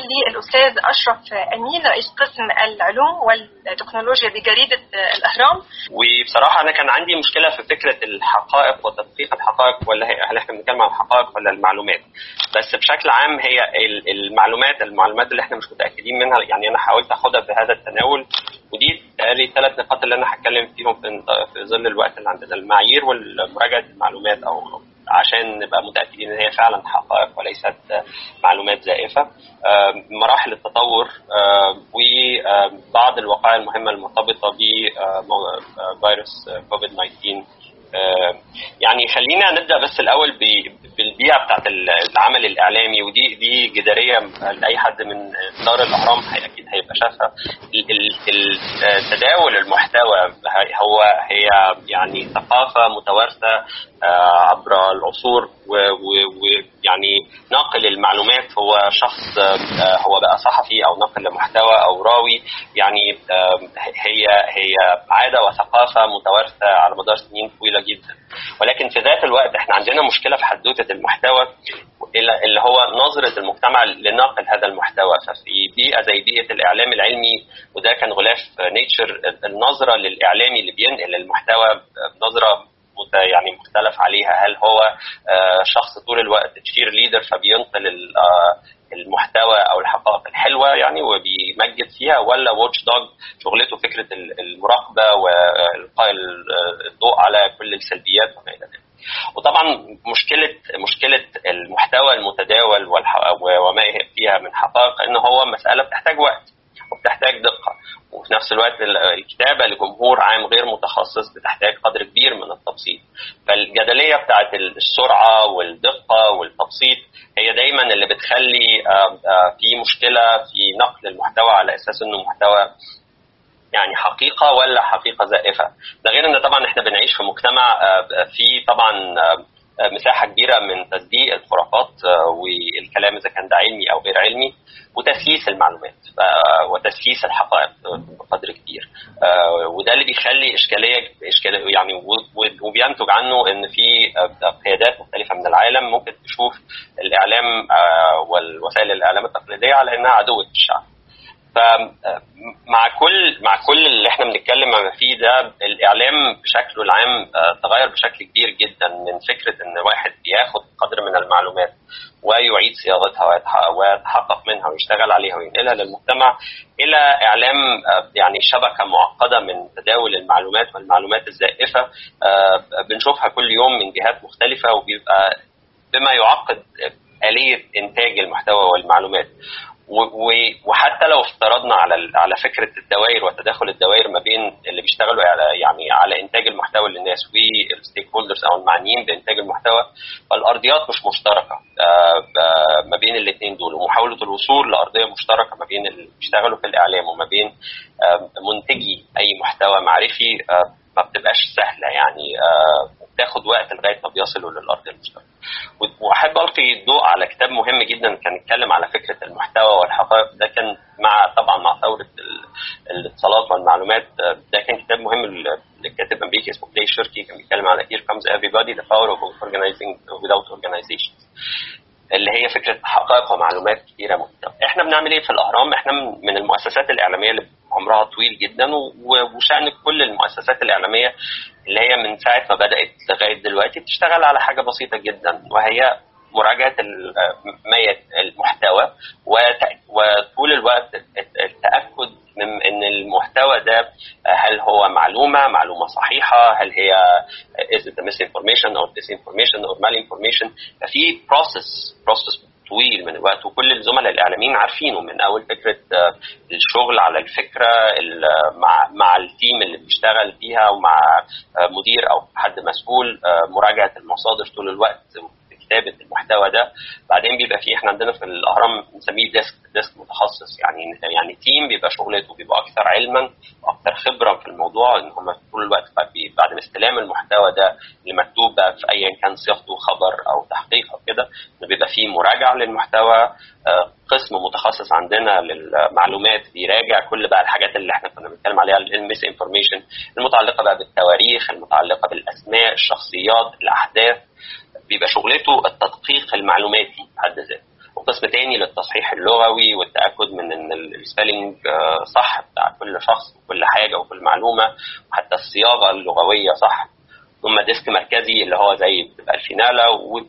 لي الأستاذ أشرف أمين رئيس قسم العلوم والتكنولوجيا بجريدة الأهرام وبصراحة أنا كان عندي مشكلة في فكرة الحقائق وتدقيق الحقائق ولا هي هل احنا بنتكلم عن الحقائق ولا المعلومات بس بشكل عام هي المعلومات المعلومات اللي احنا مش متأكدين منها يعني أنا حاولت أخدها في هذا التناول ودي تقريبا ثلاث نقاط اللي أنا هتكلم فيهم في ظل الوقت اللي عندنا المعايير ومراجعة المعلومات أو عشان نبقى متاكدين ان هي فعلا حقائق وليست معلومات زائفه مراحل التطور وبعض الوقائع المهمه المرتبطه بفيروس كوفيد 19 يعني خلينا نبدا بس الاول بالبيئه بتاعت العمل الاعلامي ودي دي جداريه لاي حد من دار الاهرام اكيد هيبقى شافها تداول المحتوى هو هي يعني ثقافه متوارثه عبر العصور ويعني ناقل المعلومات هو شخص هو بقى صحفي او ناقل لمحتوى او راوي يعني هي هي عاده وثقافه متوارثه على مدار سنين طويله جدا ولكن في ذات الوقت احنا عندنا مشكله في حدوته المحتوى اللي هو نظره المجتمع لنقل هذا المحتوى ففي بيئه زي بيئه الاعلام العلمي وده كان غلاف نيتشر النظره للاعلامي اللي بينقل المحتوى نظره يعني مختلف عليها هل هو شخص طول الوقت تشير ليدر فبينقل المحتوى او الحقائق الحلوه يعني وبيمجد فيها ولا واتش دوج شغلته فكره المراقبه والقاء الضوء على كل السلبيات وما الى ذلك. وطبعا مشكله مشكله المحتوى المتداول وما فيها من حقائق ان هو مساله بتحتاج وقت وبتحتاج دقه وفي نفس الوقت الكتابه لجمهور عام غير متخصص بتحتاج قدر كبير من التبسيط فالجدليه بتاعت السرعه والدقه والتبسيط هي دايما اللي بتخلي في مشكله في نقل المحتوى على اساس انه محتوى يعني حقيقه ولا حقيقه زائفه ده غير ان طبعا احنا بنعيش في مجتمع فيه طبعا مساحه كبيره من تصديق الخرافات والكلام اذا كان ده علمي او غير علمي وتسييس المعلومات وتسييس الحقائق بقدر كبير وده اللي بيخلي اشكاليه اشكاليه يعني وبينتج عنه ان في قيادات مختلفه من العالم ممكن تشوف الاعلام والوسائل الاعلام التقليديه على انها عدوه الشعب فمع كل مع كل اللي احنا بنتكلم فيه ده الاعلام بشكله العام تغير بشكل كبير جدا من فكره ان واحد بياخد قدر من المعلومات ويعيد صياغتها ويتحقق منها ويشتغل عليها وينقلها للمجتمع الى اعلام يعني شبكه معقده من تداول المعلومات والمعلومات الزائفه بنشوفها كل يوم من جهات مختلفه وبيبقى بما يعقد اليه انتاج المحتوى والمعلومات وحتى لو افترضنا على على فكره الدوائر وتداخل الدوائر ما بين اللي بيشتغلوا على يعني على انتاج المحتوى للناس والستيك هولدرز او المعنيين بانتاج المحتوى فالارضيات مش مشتركه ما بين الاثنين دول ومحاوله الوصول لارضيه مشتركه ما بين اللي بيشتغلوا في الاعلام وما بين منتجي اي محتوى معرفي ما بتبقاش سهله يعني بتاخد وقت لغايه ما بيصلوا للارض المشتركه. واحب القي الضوء على كتاب مهم جدا كان اتكلم على فكره المحتوى والحقائق ده كان مع طبعا مع ثوره الاتصالات والمعلومات ده كان كتاب مهم للكاتب امريكي اسمه بلاي شيركي كان بيتكلم على Here comes everybody the power of organizing without organizations. اللي هي فكره حقائق ومعلومات كثيره مهمه. احنا بنعمل ايه في الاهرام؟ احنا من المؤسسات الاعلاميه اللي عمرها طويل جدا وشان كل المؤسسات الاعلاميه اللي هي من ساعه ما بدات لغايه دلوقتي بتشتغل على حاجه بسيطه جدا وهي مراجعه المحتوى وطول الوقت التاكد من ان المحتوى ده هل هو معلومه معلومه صحيحه هل هي is it a misinformation or disinformation or malinformation ففي process process طويل من الوقت وكل الزملاء الاعلاميين عارفينه من اول فكره الشغل على الفكره مع مع التيم اللي بيشتغل فيها ومع مدير او حد مسؤول مراجعه المصادر طول الوقت كتابه المحتوى ده بعدين بيبقى فيه احنا عندنا في الاهرام بنسميه ديسك ديسك متخصص يعني يعني تيم بيبقى شغلته بيبقى اكثر علما واكثر خبره في الموضوع ان هم طول الوقت بعد ما استلام المحتوى ده اللي مكتوب بقى في ايا كان صيغته خبر او تحقيق او كده بيبقى فيه مراجعه للمحتوى قسم متخصص عندنا للمعلومات بيراجع كل بقى الحاجات اللي احنا كنا بنتكلم عليها الميس انفورميشن المتعلقه بقى بالتواريخ المتعلقه بالاسماء الشخصيات الاحداث بيبقى شغلته التدقيق المعلوماتي بحد ذاته وقسم تاني للتصحيح اللغوي والتاكد من ان السبيلنج صح بتاع كل شخص وكل حاجه وكل معلومه وحتى الصياغه اللغويه صح ثم ديسك مركزي اللي هو زي بتبقى الفينالة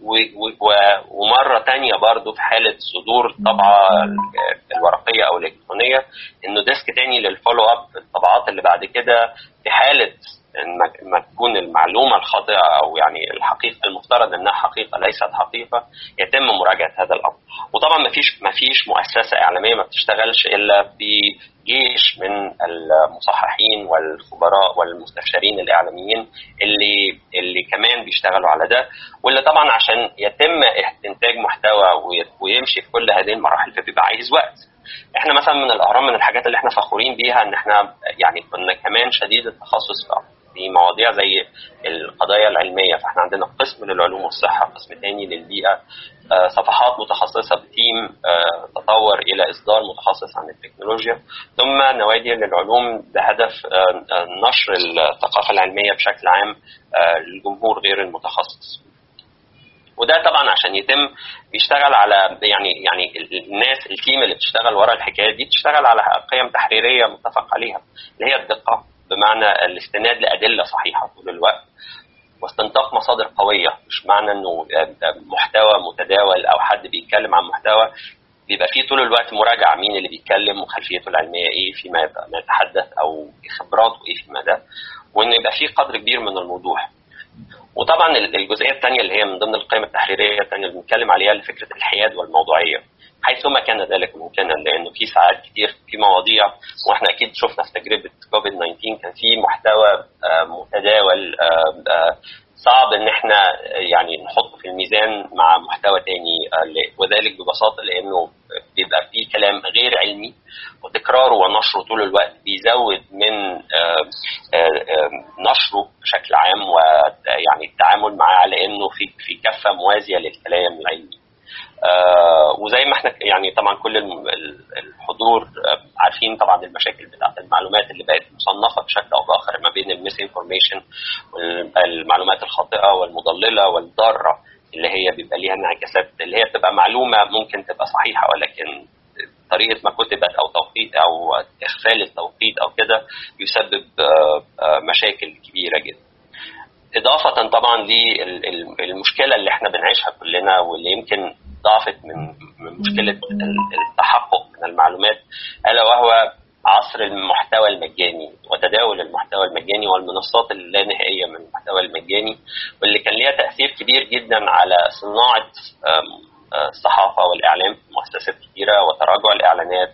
ومرة تانية برضو في حالة صدور الطبعة الورقية أو الإلكترونية إنه ديسك تاني للفولو أب في الطبعات اللي بعد كده في حالة ما تكون المعلومة الخاطئة أو يعني الحقيقة المفترض إنها حقيقة ليست حقيقة يتم مراجعة هذا الأمر وطبعا ما فيش ما فيش مؤسسة إعلامية ما بتشتغلش إلا بجيش من المصححين والخبراء والمستشارين الإعلاميين اللي اللي كمان بيشتغلوا على ده واللي طبعا عشان يتم إنتاج محتوى ويمشي في كل هذه المراحل فبيبقى عايز وقت احنا مثلا من الاهرام من الحاجات اللي احنا فخورين بيها ان احنا يعني كنا كمان شديد التخصص في مواضيع زي القضايا العلميه فاحنا عندنا قسم للعلوم والصحه قسم تاني للبيئه صفحات متخصصه بتيم تطور الى اصدار متخصص عن التكنولوجيا ثم نوادي للعلوم بهدف نشر الثقافه العلميه بشكل عام للجمهور غير المتخصص وده طبعا عشان يتم بيشتغل على يعني يعني الناس التيم اللي بتشتغل ورا الحكايه دي بتشتغل على قيم تحريريه متفق عليها اللي هي الدقه بمعنى الاستناد لادله صحيحه طول الوقت واستنطاق مصادر قويه مش معنى انه محتوى متداول او حد بيتكلم عن محتوى بيبقى فيه طول الوقت مراجعه مين اللي بيتكلم وخلفيته العلميه ايه فيما يتحدث او خبراته ايه فيما ده وان يبقى فيه قدر كبير من الوضوح وطبعا الجزئيه الثانيه اللي هي من ضمن القيم التحريريه الثانيه اللي بنتكلم عليها فكره الحياد والموضوعيه حيثما كان ذلك ممكنا لانه في ساعات كتير في مواضيع واحنا اكيد شفنا في تجربه كوفيد 19 كان في محتوى متداول صعب ان احنا يعني نحطه في الميزان مع محتوى تاني وذلك ببساطه لانه بيبقى فيه كلام غير علمي وتكراره ونشره طول الوقت بيزود من نشره بشكل عام ويعني التعامل معاه على انه في في كفه موازيه للكلام العلمي. آه وزي ما احنا يعني طبعا كل الحضور عارفين طبعا المشاكل بتاعت المعلومات اللي بقت مصنفه بشكل او باخر ما بين الميس انفورميشن والمعلومات الخاطئه والمضلله والضاره اللي هي بيبقى ليها انعكاسات اللي هي بتبقى معلومه ممكن تبقى صحيحه ولكن طريقه ما كتبت او توقيت او اخفال التوقيت او كده يسبب مشاكل كبيره جدا. اضافه طبعا للمشكله اللي احنا بنعيشها كلنا واللي يمكن ضعفت من من مشكله التحقق من المعلومات الا وهو عصر المحتوى المجاني وتداول المحتوى المجاني والمنصات اللانهائيه من المحتوى المجاني واللي كان ليها تاثير كبير جدا على صناعه الصحافه والاعلام في مؤسسات كثيره وتراجع الاعلانات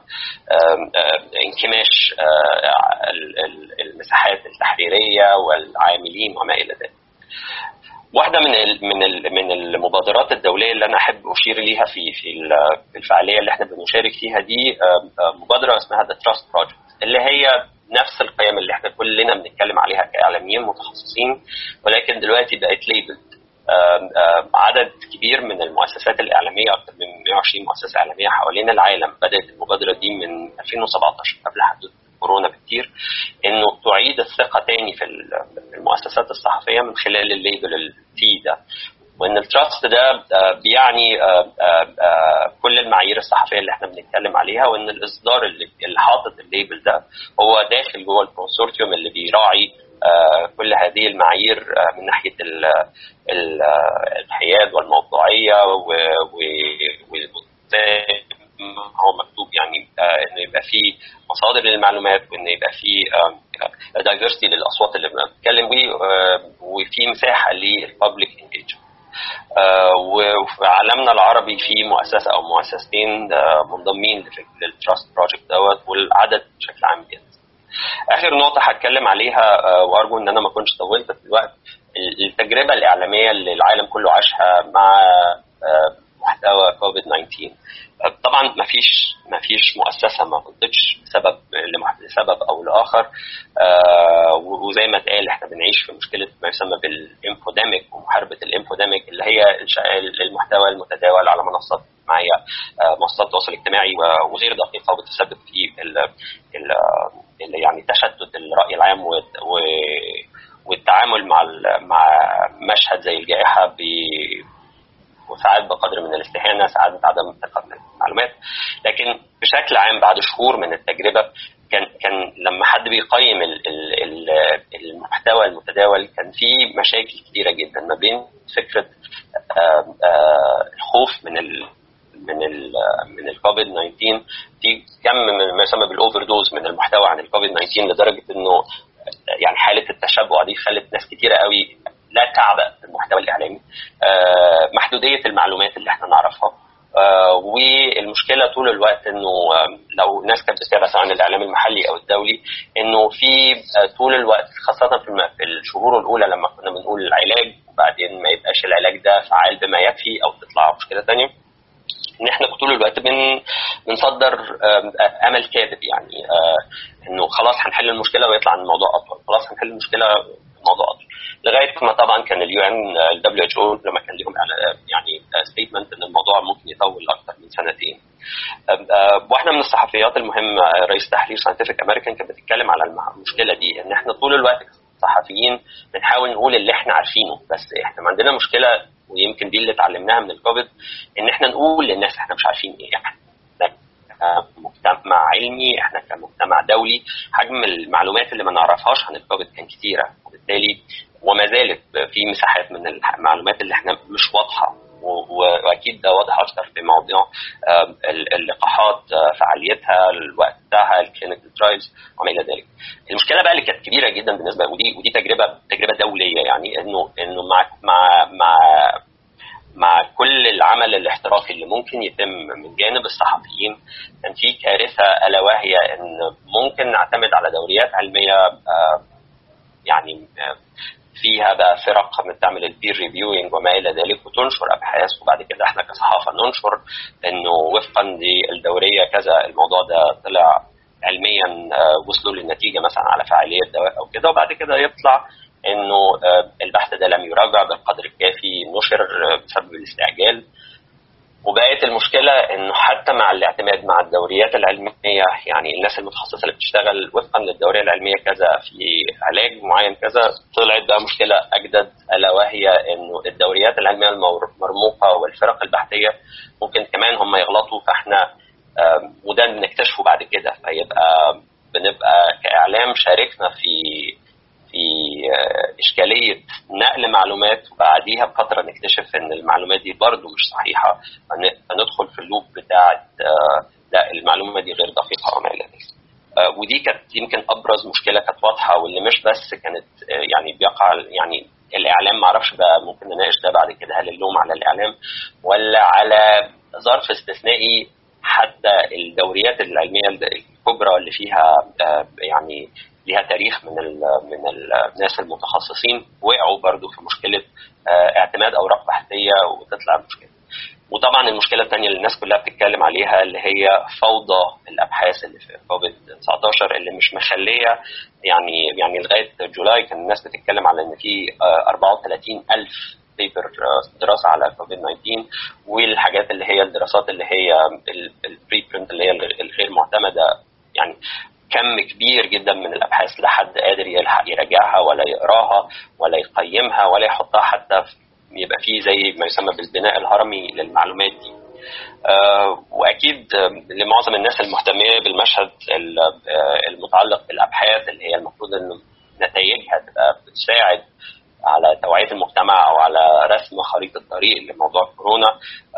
وانكماش المساحات التحريريه والعاملين وما الى ذلك. واحده من من من المبادرات الدوليه اللي انا احب اشير ليها في في الفعاليه اللي احنا بنشارك فيها دي مبادره اسمها ذا تراست بروجكت اللي هي نفس القيم اللي احنا كلنا بنتكلم عليها كاعلاميين متخصصين ولكن دلوقتي بقت ليبلد عدد كبير من المؤسسات الاعلاميه اكثر من 120 مؤسسه اعلاميه حوالين العالم بدات المبادره دي من 2017 قبل حدوث كورونا بكتير انه تعيد الثقه تاني في المؤسسات الصحفيه من خلال الليبل التي ده وان التراست ده بيعني كل المعايير الصحفيه اللي احنا بنتكلم عليها وان الاصدار اللي, اللي حاطط الليبل ده هو داخل جوه الكونسورتيوم اللي بيراعي كل هذه المعايير من ناحيه الحياد والموضوعيه هو مكتوب يعني انه يبقى في مصادر للمعلومات وان يبقى في دايفرستي للاصوات اللي بنتكلم بيه وفي مساحه للببليك انجيجمنت وفي عالمنا العربي في مؤسسه او مؤسستين منضمين للتراست بروجكت دوت والعدد بشكل عام جدا. اخر نقطه هتكلم عليها وارجو ان انا ما اكونش طولت في الوقت التجربه الاعلاميه اللي العالم كله عاشها مع محتوى كوفيد 19 طبعا ما فيش ما فيش مؤسسه ما غلطتش بسبب لسبب او لاخر آه وزي ما اتقال احنا بنعيش في مشكله ما يسمى بالانفوديميك ومحاربه الانفوديميك اللي هي المحتوى المتداول على منصات اجتماعيه آه منصات التواصل الاجتماعي وغير دقيقه وبتسبب في ال ال ال يعني تشتت الراي العام والتعامل مع مع مشهد زي الجائحه وساعات بقدر من الاستهانه ساعات بعدم الثقه من المعلومات لكن بشكل عام بعد شهور من التجربه كان كان لما حد بيقيم المحتوى المتداول كان في مشاكل كثيره جدا ما بين فكره الخوف من ال من ال من الكوفيد 19 في كم ما يسمى بالاوفر دوز من المحتوى عن الكوفيد 19 لدرجه انه يعني حاله التشبع دي خلت ناس كثيره قوي لا تعبأ بالمحتوى الاعلامي محدوديه المعلومات اللي احنا نعرفها والمشكله طول الوقت انه لو الناس كانت بتتابع سواء الاعلام المحلي او الدولي انه في طول الوقت خاصه في الشهور الاولى لما كنا بنقول العلاج وبعدين ما يبقاش العلاج ده فعال بما يكفي او تطلع مشكله ثانيه ان احنا طول الوقت بن بنصدر امل كاذب يعني انه خلاص هنحل المشكله ويطلع عن الموضوع اطول خلاص هنحل المشكله الموضوع اطول لغايه ما طبعا كان اليو ان الدبليو اتش او لما كان لهم يعني ستيتمنت ان الموضوع ممكن يطول اكثر من سنتين واحده من الصحفيات المهمه رئيس تحرير ساينتفك امريكان كانت بتتكلم على المشكله دي ان احنا طول الوقت صحفيين بنحاول نقول اللي احنا عارفينه بس احنا عندنا مشكله ويمكن دي اللي اتعلمناها من الكوفيد ان احنا نقول للناس احنا مش عارفين ايه احنا كمجتمع علمي احنا كمجتمع دولي حجم المعلومات اللي ما نعرفهاش عن الكوفيد كان كتيره وبالتالي وما زالت في مساحات من المعلومات اللي احنا مش واضحه واكيد ده واضح اكتر في موضوع اللقاحات فعاليتها الوقت بتاعها الكلينيكال ترايلز وما الى ذلك. المشكله بقى اللي كانت كبيره جدا بالنسبه ودي ودي تجربه تجربه دوليه يعني انه انه مع مع مع مع كل العمل الاحترافي اللي ممكن يتم من جانب الصحفيين كان في كارثه الا وهي ان ممكن نعتمد على دوريات علميه يعني فيها بقى فرق بتعمل البير ريفيوينج وما الى ذلك وتنشر ابحاث وبعد كده احنا كصحافه ننشر انه وفقا للدوريه كذا الموضوع ده طلع علميا وصلوا للنتيجه مثلا على فعاليه دواء او كده وبعد كده يطلع انه البحث ده لم يراجع بالقدر الكافي نشر بسبب الاستعجال وبقت المشكله انه حتى مع الاعتماد مع الدوريات العلميه يعني الناس المتخصصه اللي بتشتغل وفقا للدوريه العلميه كذا في علاج معين كذا طلعت بقى مشكله اجدد الا وهي انه الدوريات العلميه المرموقه والفرق البحثيه ممكن كمان هم يغلطوا فاحنا وده بنكتشفه بعد كده فيبقى بنبقى كاعلام شاركنا في في إشكالية نقل معلومات وبعديها بفترة نكتشف إن المعلومات دي برضو مش صحيحة فندخل في اللوب بتاعة لا المعلومة دي غير دقيقة وما إلى ذلك. ودي كانت يمكن أبرز مشكلة كانت واضحة واللي مش بس كانت يعني بيقع يعني الإعلام معرفش بقى ممكن نناقش ده بعد كده هل اللوم على الإعلام ولا على ظرف استثنائي حتى الدوريات العلمية الكبرى اللي فيها يعني ليها تاريخ من ال من الناس المتخصصين وقعوا برضو في مشكله اعتماد اوراق بحثيه وتطلع مشكله. وطبعا المشكله الثانيه اللي الناس كلها بتتكلم عليها اللي هي فوضى الابحاث اللي في كوفيد 19 اللي مش مخليه يعني يعني لغايه جولاي كان الناس بتتكلم على ان في 34 الف بيبر دراسه على كوفيد 19 والحاجات اللي هي الدراسات اللي هي البري برنت اللي هي الغير معتمده يعني كم كبير جدا من الابحاث لا حد قادر يلحق يراجعها ولا يقراها ولا يقيمها ولا يحطها حتى يبقى فيه زي ما يسمى بالبناء الهرمي للمعلومات دي. أه واكيد لمعظم الناس المهتميه بالمشهد المتعلق بالابحاث اللي هي المفروض انه نتائجها تبقى بتساعد على توعيه المجتمع او على رسم خريطه طريق لموضوع كورونا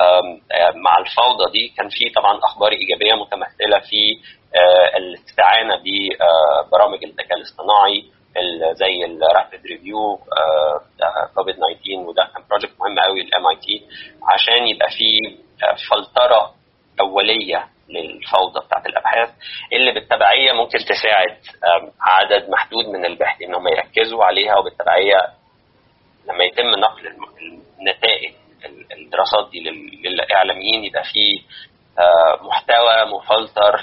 مع الفوضى دي كان في طبعا اخبار ايجابيه متمثله في الاستعانه ببرامج الذكاء الاصطناعي زي الرابيد ريفيو كوفيد 19 وده كان بروجكت مهم قوي للام اي تي عشان يبقى في فلتره اوليه للفوضى بتاعت الابحاث اللي بالتبعيه ممكن تساعد عدد محدود من الباحثين ان هم يركزوا عليها وبالتبعيه لما يتم نقل النتائج الدراسات دي للاعلاميين يبقى في محتوى مفلتر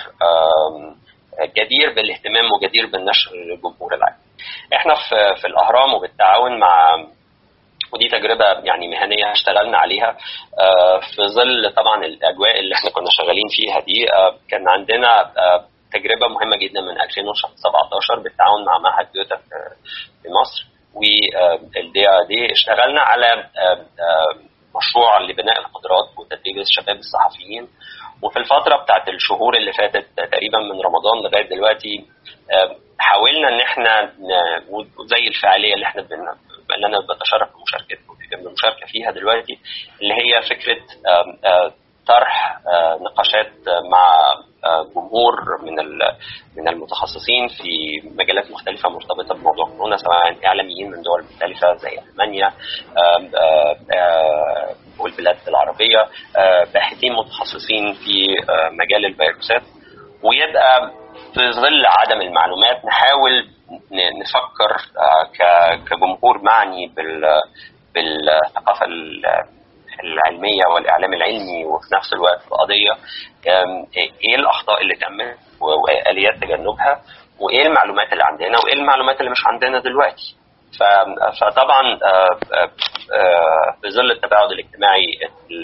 جدير بالاهتمام وجدير بالنشر للجمهور العام. احنا في في الاهرام وبالتعاون مع ودي تجربه يعني مهنيه اشتغلنا عليها في ظل طبعا الاجواء اللي احنا كنا شغالين فيها دي كان عندنا تجربه مهمه جدا من 2017 بالتعاون مع معهد جوتا في مصر والدي دي اشتغلنا على مشروع لبناء القدرات وتدريب الشباب الصحفيين وفي الفتره بتاعت الشهور اللي فاتت تقريبا من رمضان لغايه دلوقتي حاولنا ان احنا زي الفعاليه اللي احنا بن... اللي انا بتشرف بمشاركتكم بالمشاركه فيها دلوقتي اللي هي فكره طرح نقاشات مع جمهور من من المتخصصين في مجالات مختلفه مرتبطه بموضوع كورونا سواء اعلاميين من دول مختلفه زي المانيا والبلاد العربيه باحثين متخصصين في مجال الفيروسات ويبقى في ظل عدم المعلومات نحاول نفكر كجمهور معني بالثقافه العلميه والاعلام العلمي وفي نفس الوقت القضيه ايه الاخطاء اللي تمت واليات تجنبها وايه المعلومات اللي عندنا وايه المعلومات اللي مش عندنا دلوقتي فطبعا في ظل التباعد الاجتماعي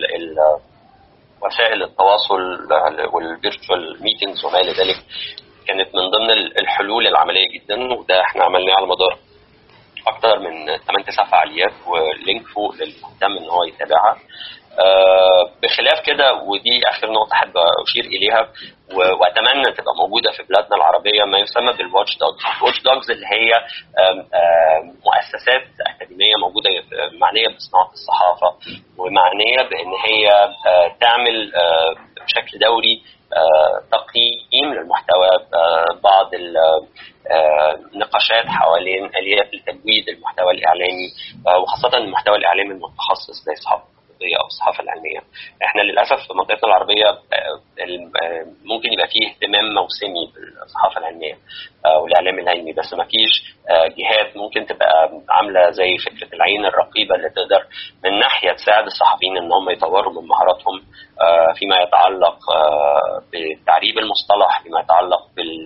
وسائل التواصل والفيرتشوال ميتينجز وما الى ذلك كانت من ضمن الحلول العمليه جدا وده احنا عملناه على مدار اكتر من 8 9 فعاليات ولينك فوق للمهتم ان هو يتابعها أه بخلاف كده ودي اخر نقطه احب اشير اليها واتمنى تبقى موجوده في بلادنا العربيه ما يسمى بالواتش دوجز، الواتش دوجز اللي هي أم أم مؤسسات اكاديميه موجوده معنيه بصناعه الصحافه ومعنيه بان هي تعمل بشكل دوري تقييم للمحتوى بعض النقاشات حوالين اليات لتجويد المحتوى الاعلامي وخاصه المحتوى الاعلامي المتخصص زي الصحافه الطبيه او الصحافه العلميه. احنا للاسف في منطقتنا العربيه ممكن يبقى فيه اهتمام موسمي بالصحافه العلميه والاعلام العلمي بس ما فيش جهات ممكن تبقى عامله زي فكره العين الرقيبه اللي تقدر من ناحيه تساعد الصحفيين ان هم يطوروا من مهاراتهم فيما يتعلق بتعريب المصطلح فيما يتعلق بال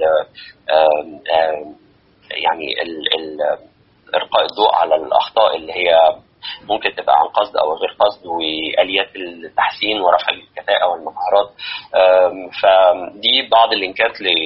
يعني القاء الضوء على الاخطاء اللي هي ممكن تبقى عن قصد او غير قصد واليات التحسين ورفع الكفاءه والمهارات فدي بعض اللينكات ل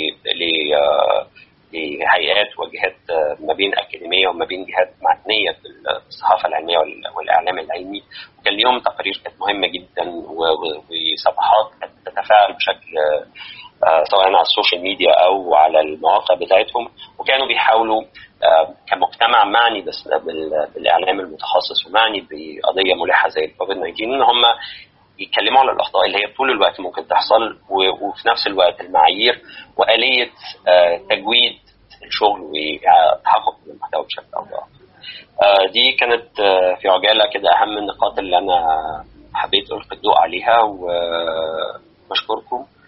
لهيئات وجهات ما بين اكاديميه وما بين جهات معنيه بالصحافه العلميه والاعلام العلمي وكان ليهم تقارير كانت مهمه جدا وصفحات كانت بتتفاعل بشكل سواء على السوشيال ميديا او على المواقع بتاعتهم وكانوا بيحاولوا كمجتمع معني بس بالاعلام المتخصص ومعني بقضيه ملحه زي الكوفيد 19 ان هم يتكلموا على الاخطاء اللي هي طول الوقت ممكن تحصل وفي نفس الوقت المعايير واليه تجويد الشغل وتحقق المحتوى بشكل او باخر. دي كانت في عجاله كده اهم النقاط اللي انا حبيت القي الضوء عليها وبشكركم